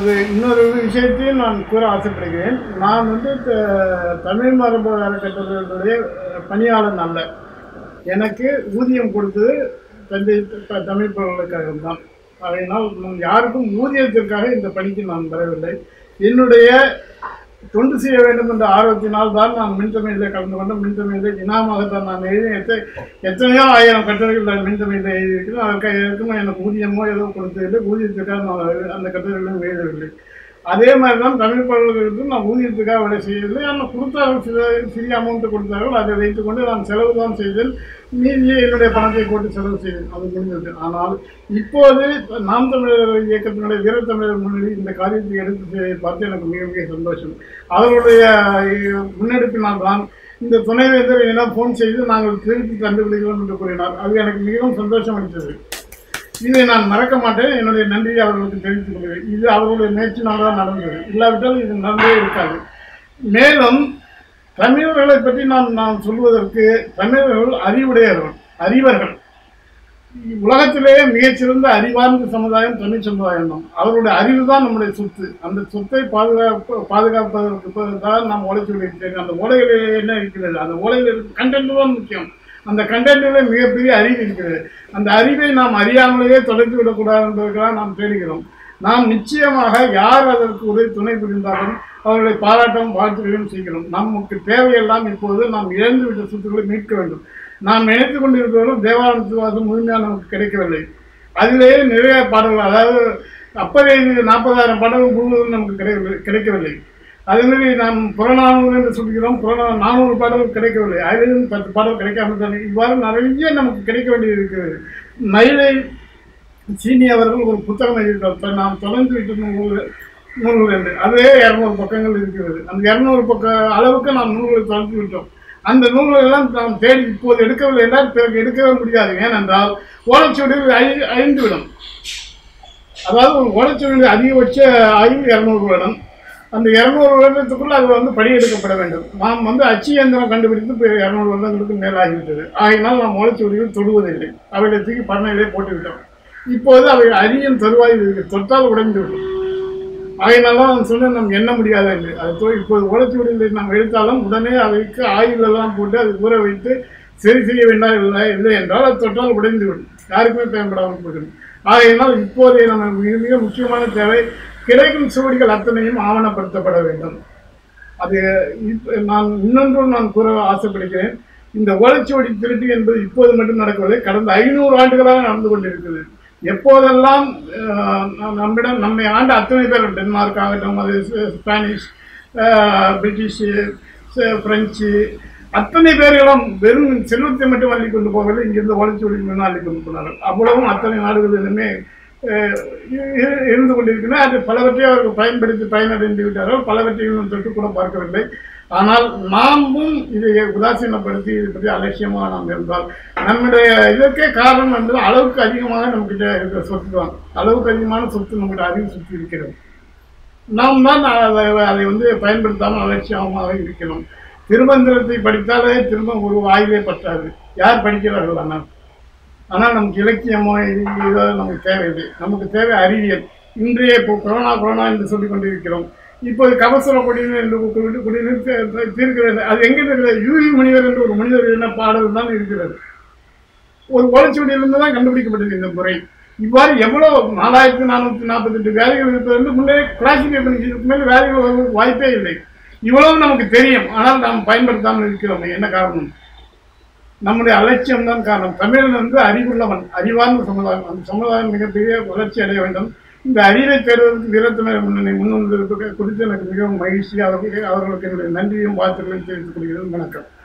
அது இன்னொரு விஷயத்தையும் நான் கூற ஆசைப்படுகிறேன் நான் வந்து த- தமிழ் மரபு அறக்கட்டளைகளுடைய பணியாளன் அல்ல எனக்கு ஊதியம் கொடுத்தது தந்தை த- தமிழ் பல்கலைக்கழகம் தான் அதனால் நான் யாருக்கும் ஊதியத்திற்காக இந்த பணிக்கு நான் வரவில்லை என்னுடைய தொண்டு செய்ய வேண்டும் என்ற ஆர்வத்தினால் தான் நான் மின்தமையில் கலந்து கொண்டு மின்தமையில் இனாமாக தான் நான் எழுதி எத்த எத்தனையோ ஆயிரம் கட்டுரைகள் நான் மின்தமையில் எழுதியிருக்கிறேன் அதற்கு எதுக்கும் எனக்கு ஊதியமோ ஏதோ கொடுத்ததில்லை ஊதியத்துக்காக நான் அந்த கட்டுரைகளும் எழுதவில்லை அதே மாதிரி தான் தமிழ் பல்கலைக்கழகத்தில் நான் ஊதியத்துக்காக வேலை செய்யவில்லை ஆனால் கொடுத்தார்கள் சில சிறிய அமௌண்ட்டு கொடுத்தார்கள் அதை வைத்துக்கொண்டு நான் செலவு தான் செய்தேன் மீதியை என்னுடைய பணத்தை போட்டு செலவு செய்தேன் அது முடிந்தது ஆனால் இப்போது நாம் தமிழர் இயக்கத்தினுடைய வீரத்தமிழர் முன்னணி இந்த காரியத்தை எடுத்து செய்வதை பார்த்து எனக்கு மிக மிக சந்தோஷம் அவர்களுடைய அஹ், முன்னெடுப்பினால் தான் இந்த துணைவேந்தர் என்னிடம் ஃபோன் செய்து நாங்கள் திருப்பி கண்டுபிடிக்கிறோம் என்று கூறினார் அது எனக்கு மிகவும் சந்தோஷம் அளித்தது இதை நான் மறக்க மாட்டேன் என்னுடைய நன்றியை அவர்களுக்கு தெரிவித்துக் கொள்கிறேன் இது அவர்களுடைய முயற்சினால் தான் நடந்தது இல்லாவிட்டால் இது நடந்தே இருக்காது மேலும் தமிழர்களை பற்றி நான் நான் சொல்வதற்கு தமிழர்கள் அறிவுடையவர்கள் அறிவர்கள் உலகத்திலேயே மிகச்சிறந்த அறிவார்ந்த சமுதாயம் தமிழ் சமுதாயம் தான் அவருடைய அறிவு தான் நம்முடைய சொத்து அந்த சொத்தை பாதுகாப்பு பாதுகாப்பதற்கு தான் நாம் உழைச்சி வைக்கிறேன் அந்த ஓலைகளில் என்ன இருக்கிறது அந்த ஓலையில் கண்டென்ட் தான் முக்கியம் அந்த கண்டென்ட்டில் மிகப்பெரிய அறிவு இருக்கிறது அந்த அறிவை நாம் அறியாமலேயே தொலைத்து விடக்கூடாது என்பதற்காக நாம் தேடுகிறோம் நாம் நிச்சயமாக யார் அதற்கு உதவி துணை புரிந்தாலும் அவர்களை பாராட்டவும் வாழ்த்துக்களும் செய்கிறோம் நமக்கு தேவையெல்லாம் இப்போது நாம் இழந்து விட்ட சொத்துக்களை மீட்க வேண்டும் நாம் நினைத்து கொண்டிருப்பவர்கள் தேவாலயத்துவாசம் முழுமையாக நமக்கு கிடைக்கவில்லை அதிலேயே நிறைய பாடல்கள் அதாவது அப்பவே நாற்பதாயிரம் பாடல்கள் முழுவதும் நமக்கு கிடைக்கவில்லை கிடைக்கவில்லை அதேமாதிரி நாம் புறநானூறு என்று சொல்கிறோம் புறநா நானூறு பாடல்கள் கிடைக்கவில்லை அதிலும் பத்து பாடல் கிடைக்காமல் தானே இவ்வாறு நிறைய நமக்கு கிடைக்க வேண்டியது இருக்கிறது மயிலை சீனி அவர்கள் ஒரு புத்தகம் எழுதியிருக்கார் இப்ப நாம் தொடர்ந்து விட்டு நூல்கள் நூல்கள் என்று அதே இரநூறு பக்கங்கள் இருக்கிறது அந்த இரநூறு பக்க அளவுக்கு நாம் நூல்களை தொடர்ந்து விட்டோம் அந்த நூல்கள் எல்லாம் நாம் தேடி இப்போது எடுக்கவில்லை என்றால் பிறகு எடுக்கவே முடியாது ஏனென்றால் ஓலைச்சுவடிகள் ஐ ஐந்து விடும் அதாவது ஒரு ஓலைச்சுவடிகள் அதிகபட்ச ஆய்வு இரநூறு வருடம் அந்த இரநூறு வருடத்துக்குள்ள அது வந்து படியெடுக்கப்பட வேண்டும் நாம் வந்து அச்சு இயந்திரம் கண்டுபிடித்து இப்போ இரநூறு வருடங்களுக்கு மேலாகிவிட்டது ஆகினால் நாம் ஓலைச்சுவடிகள் தொடுவதில்லை அவைகளை தூக்கி பண்ணையிலே போட்டுவிட்டோம் இப்போது அவை அரியும் தருவாயில் இருக்கு தொட்டால் உடைந்து விடும் ஆகையினால நான் சொன்னேன் நம்ம எண்ண முடியாது என்று அது தோ- இப்போது ஓலைச்சுவடியில் நாம் எடுத்தாலும் உடனே அவைக்கு ஆயிலெல்லாம் போட்டு அதை ஊற வைத்து சரி செய்ய வேண்டாம் இல்லை இல்லை என்றால் அது தொட்டால் உடைந்து விடும் யாருக்குமே பயன்படாமல் போயிடும் ஆகையினால் இப்போதைய நம்ம மிக மிக முக்கியமான தேவை கிடைக்கும் சுவடிகள் அத்தனையும் ஆவணப்படுத்தப்பட வேண்டும் அது இப்ப நான் இன்னொன்றும் நான் கூற ஆசைப்படுகிறேன் இந்த ஓலைச்சுவடி திருட்டு என்பது இப்போது மட்டும் நடக்கவில்லை கடந்த ஐநூறு ஆண்டுகளாக நடந்து கொண்டிருக்கிறது எப்போதெல்லாம் அஹ், நம்- நம்மிடம் நம்மை ஆண்ட அத்தனை பேர் டென்மார்க் ஆகட்டும் அது ஸ்ப- ஸ்பானிஷ் அஹ், பிரிட்டிஷு ச- பிரெஞ்சு அத்தனை பேர்களும் வெறும் செல்வத்தை மட்டும் அள்ளி கொண்டு போகவில்லை இங்கிருந்து ஓலைச்சுவடி மீன் அள்ளி கொண்டு போனார்கள் அவ்வளவும் அத்தனை நாடுகளிலுமே அஹ், இ- இ- இருந்து கொண்டிருக்கின்றன அது பலவற்றை அவர்கள் பயன்படுத்தி பயனடைந்து விட்டார்கள் பலவற்றையும் தொட்டு கூட பார்க்கவில்லை ஆனால் நாமும் இதை உதாசீனப்படுத்தி இதை பற்றி அலட்சியமாக நாம் இருந்தால் நம்முடைய இதற்கே காரணம் என்பது அளவுக்கு அதிகமாக நம்மகிட்ட இருக்கிற சொத்து தான் அளவுக்கு அதிகமான சொத்து நம்மகிட்ட அறிவு சுற்றி இருக்கிறது நாம் தான் அதை அதை வந்து பயன்படுத்தாமல் அலட்சியமாக இருக்கிறோம் திருமந்திரத்தை படித்தாலே திரும்ப ஒரு வாயிலே பற்றாது யார் படிக்கிறார்கள் ஆனால் ஆனால் நமக்கு இலக்கியமோ இது இதோ நமக்கு தேவையில்லை நமக்கு தேவை அறிவியல் இன்றைய இப்போ கொரோனா கொரோனா என்று சொல்லிக் கொண்டிருக்கிறோம் இப்போது கபசுர குடிநீர் என்று கூப்பிட்டு குடிநீர் தீ- தீர்க்கிறது அது எங்கே இருக்கிறது யூகி முனிவர் என்று ஒரு மனிதர் என்ன பாடல் தான் இருக்கிறது ஒரு ஓலைச்சுவடியிலிருந்து தான் கண்டுபிடிக்கப்பட்டது இந்த முறை இவ்வாறு எவ்வளவு நாலாயிரத்தி நானூற்றி நாற்பத்தெட்டு வேலைகள் இருப்பது வந்து முன்னே கிளாசிஃபை பண்ணி இதுக்கு மேலே வேலைகள் வருவதற்கு வாய்ப்பே இல்லை இவ்வளவு நமக்கு தெரியும் ஆனால் நாம் பயன்படுத்தாமல் இருக்கிறோம் என்ன காரணம் நம்முடைய அலட்சியம் தான் காரணம் தமிழன் வந்து அறிவுள்ளவன் அறிவார்ந்த சமுதாயம் அந்த சமுதாயம் மிகப்பெரிய வளர்ச்சி அடைய வேண்டும் இந்த அறிவை தேடுவதற்கு வீரத்தமிழர் முன்னணி முன் வந்திருப்பது குறித்து எனக்கு மிகவும் மகிழ்ச்சி அவர்களுக்கு அவர்களுக்கு என்னுடைய நன்றியும் வாழ்த்துக்களையும் தெரிவித்துக் கொள்கிறேன் வணக்கம்